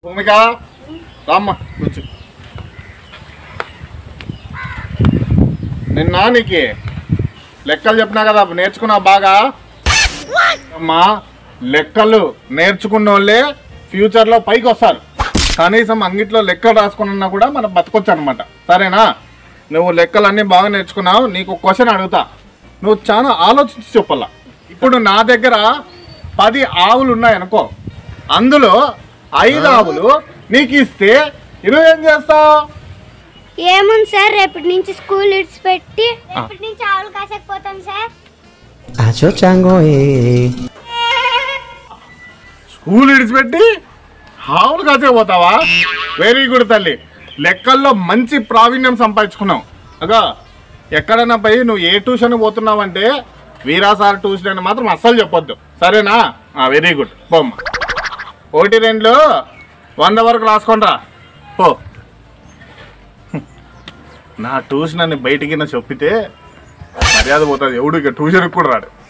భూమిక రామ్మ కూర్చో నిన్న నీకు లెక్కలు చెప్పినా కదా నేర్చుకున్నావు బాగా అమ్మా లెక్కలు నేర్చుకున్న వాళ్ళే ఫ్యూచర్లో పైకి వస్తారు కనీసం అంగిట్లో లెక్కలు రాసుకున్నా కూడా మనం బతకొచ్చు అనమాట సరేనా నువ్వు లెక్కలు అన్నీ బాగా నేర్చుకున్నావు నీకు క్వశ్చన్ అడుగుతా నువ్వు చాలా ఆలోచించి చెప్పాలా ఇప్పుడు నా దగ్గర పది ఆవులు ఉన్నాయి అనుకో అందులో ఐదు ఆవులు నీకు ఇస్తే నువ్వేం చేస్తావు ఏముంది సార్ రేపటి నుంచి స్కూల్ ఇడిచిపెట్టి రేపటి నుంచి ఆవులు కాసకపోతాం sir Acho chango eh. School విడిచిపెట్టి ఆవులు కాసేపోతావా వెరీ గుడ్ తల్లి లెక్కల్లో మంచి ప్రావీణ్యం సంపాదించుకున్నావు అగా ఎక్కడైనా పోయి నువ్వు ఏ ట్యూషన్ పోతున్నావంటే వీరాసార్ ట్యూషన్ అని మాత్రం అస్సలు చెప్పొద్దు సరేనా వెరీ గుడ్ పోమ్మ ఒకటి రెండు వంద వరకు రాసుకోండిరా పో నా ట్యూషన్ అని బయటికి నా చెప్పితే మర్యాద పోతుంది ఎవడు ఇక ట్యూషన్కి కూడా రాడు